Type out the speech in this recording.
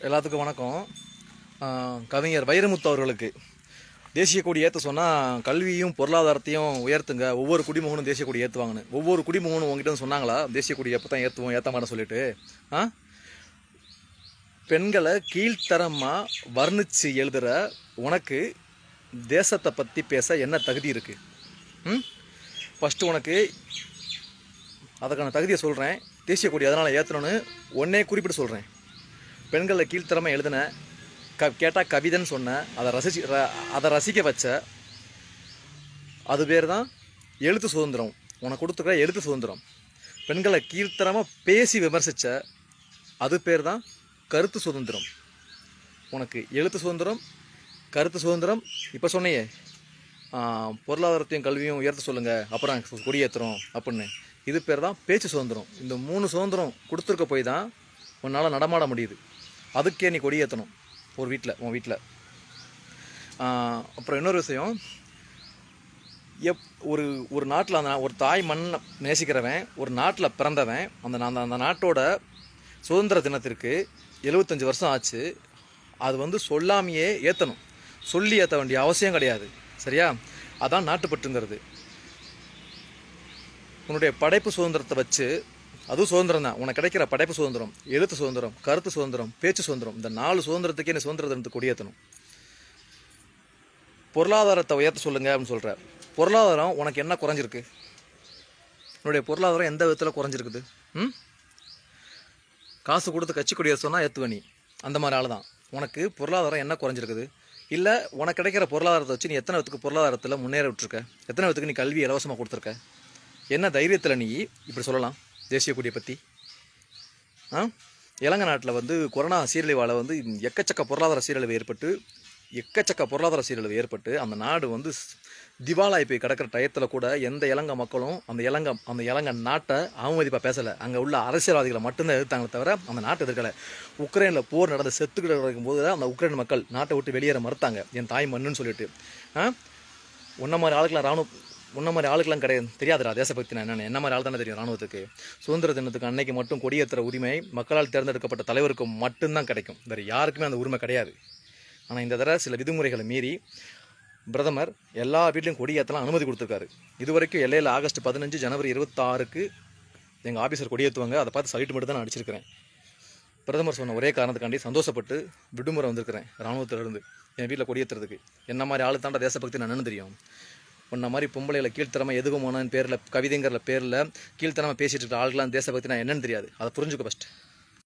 எல்லாத்துக்கும் வணக்கம் ஆஹ் கவிஞர் வைரமுத்து அவர்களுக்கு தேசிய கொடி ஏற்ற சொன்னால் கல்வியும் பொருளாதாரத்தையும் உயர்த்துங்க ஒவ்வொரு குடிமகனும் தேசிய கொடி ஏற்றுவாங்கன்னு ஒவ்வொரு குடிமகனும் உங்ககிட்ட வந்து சொன்னாங்களா தேசிய கொடி எப்போ தான் ஏற்றுவோம் ஏற்ற மாட்டேன் சொல்லிட்டு ஆ பெண்களை கீழ்த்தரமாக வர்ணிச்சு எழுதுகிற உனக்கு தேசத்தை பற்றி பேச என்ன தகுதி இருக்குது ம் ஃபஸ்ட்டு உனக்கு அதுக்கான தகுதியை சொல்கிறேன் தேசிய கொடி அதனால் ஏற்றணும்னு ஒன்னே குறிப்பிட்டு சொல்கிறேன் பெண்களை கீழ்த்தரமாக எழுதின க கேட்டால் கவிதைன்னு சொன்ன அதை ரசிச்சு ர அதை ரசிக்க வச்ச அது பேர் தான் எழுத்து சுதந்திரம் உனக்கு கொடுத்துருக்க எழுத்து சுதந்திரம் பெண்களை கீழ்த்தரமாக பேசி விமர்சித்த அது பேர் தான் கருத்து சுதந்திரம் உனக்கு எழுத்து சுதந்திரம் கருத்து சுதந்திரம் இப்போ சொன்னையே ஆ, பொருளாதாரத்தையும் கல்வியும் உயர்த்த சொல்லுங்கள் அப்புறம் கொடியேற்றுறோம் அப்படின்னு இது பேர் தான் பேச்சு சுதந்திரம் இந்த மூணு சுதந்திரம் கொடுத்துருக்க போய் தான் உன்னால் நடமாட முடியுது அதுக்கே நீ கொடியேற்றணும் ஒரு வீட்டில் உன் வீட்டில் அப்புறம் இன்னொரு விஷயம் எப் ஒரு ஒரு நாட்டில் அந்த ஒரு தாய் மண்ணை நேசிக்கிறவன் ஒரு நாட்டில் பிறந்தவன் அந்த அந்த அந்த நாட்டோட சுதந்திர தினத்திற்கு எழுபத்தஞ்சு வருஷம் ஆச்சு அது வந்து சொல்லாமையே ஏற்றணும் சொல்லி ஏற்ற வேண்டிய அவசியம் கிடையாது சரியா அதான் நாட்டுப்பற்றுங்கிறது உன்னுடைய படைப்பு சுதந்திரத்தை வச்சு அதுவும் சுதந்திரம் தான் உனக்கு கிடைக்கிற படைப்பு சுதந்திரம் எழுத்து சுதந்திரம் கருத்து சுதந்திரம் பேச்சு சுதந்திரம் இந்த நாலு சுதந்திரத்துக்கே நீ சுதந்திர தினத்துக்கு கொடியேற்றணும் பொருளாதாரத்தை உயர்த்த சொல்லுங்க அப்படின்னு சொல்கிற பொருளாதாரம் உனக்கு என்ன குறைஞ்சிருக்கு உன்னுடைய பொருளாதாரம் எந்த விதத்தில் குறைஞ்சிருக்குது ம் காசு கொடுத்து கட்சி கொடியை சொன்னால் ஏற்றுவ நீ அந்த மாதிரி ஆள் தான் உனக்கு பொருளாதாரம் என்ன குறைஞ்சிருக்குது இல்லை உனக்கு கிடைக்கிற பொருளாதாரத்தை வச்சு நீ எத்தனை விதத்துக்கு பொருளாதாரத்தில் முன்னேற விட்டுருக்க எத்தனை விதத்துக்கு நீ கல்வி இலவசமாக கொடுத்துருக்க என்ன தைரியத்தில் நீ இப்படி சொல்லலாம் தேசிய கொடியை பற்றி ஆ இலங்கை நாட்டில் வந்து கொரோனா சீரழிவால் வந்து எக்கச்சக்க பொருளாதார சீரழிவு ஏற்பட்டு எக்கச்சக்க பொருளாதார சீரழிவு ஏற்பட்டு அந்த நாடு வந்து ஸ்- திவாலாகி போய் கிடக்கிற டயத்தில் கூட எந்த இலங்கை மக்களும் அந்த இலங்கை அந்த இலங்கை நாட்டை அவமதிப்பாக பேசலை அங்கே உள்ள அரசியல்வாதிகளை மட்டும்தான் எதிர்த்தாங்களே தவிர அந்த நாட்டை எதிர்க்கலை உக்ரைனில் போர் நடந்து செத்துக்கிட்டு இருக்கும்போது தான் அந்த உக்ரைன் மக்கள் நாட்டை விட்டு வெளியேற மறுத்தாங்க என் தாய் மண்ணுன்னு சொல்லிட்டு ஆ உன்ன மாதிரி ஆளுக்கெல்லாம் ராணுவ உன்ன மாதிரி ஆளுக்கெல்லாம் கிடையாது தெரியாதுடா தேசபக்தி நான் என்னென்ன என்ன மாதிரி ஆள் தானே தெரியும் ராணுவத்துக்கு சுதந்திர தினத்துக்கு அன்னைக்கு மட்டும் கொடியேற்றுற உரிமை மக்களால் தேர்ந்தெடுக்கப்பட்ட தலைவருக்கு மட்டும்தான் கிடைக்கும் வேறு யாருக்குமே அந்த உரிமை கிடையாது ஆனால் இந்த தடவை சில விதிமுறைகளை மீறி பிரதமர் எல்லா வீட்லையும் கொடியேற்றலாம் அனுமதி கொடுத்துருக்காரு இது வரைக்கும் எல்லையில் ஆகஸ்ட் பதினஞ்சு ஜனவரி இருபத்தாறுக்கு எங்கள் ஆஃபீஸர் கொடியேற்றுவாங்க அதை பார்த்து சைட்டு மட்டும் தான் நான் அடிச்சிருக்கிறேன் பிரதமர் சொன்ன ஒரே காரணத்துக்காண்டி சந்தோஷப்பட்டு விடுமுறை வந்திருக்கிறேன் இராணுவத்திலிருந்து என் வீட்டில் கொடியேற்றுறதுக்கு என்ன மாதிரி ஆளு தாண்டா தேசபக்தி நான் என்னன்னு தெரியும் உன்ன மாதிரி பொம்பளைகளை கீழ்த்தரமாக எதுவும் போனான்னு பேரில் கவிதைங்கிற பேரில் கீழ்த்தரமாக பேசிட்டு இருக்க ஆளுக்கெல்லாம் தேசபக்தி நான் என்னன்னு தெரியாது அதை புரிஞ்சுக்க ஃபஸ்ட்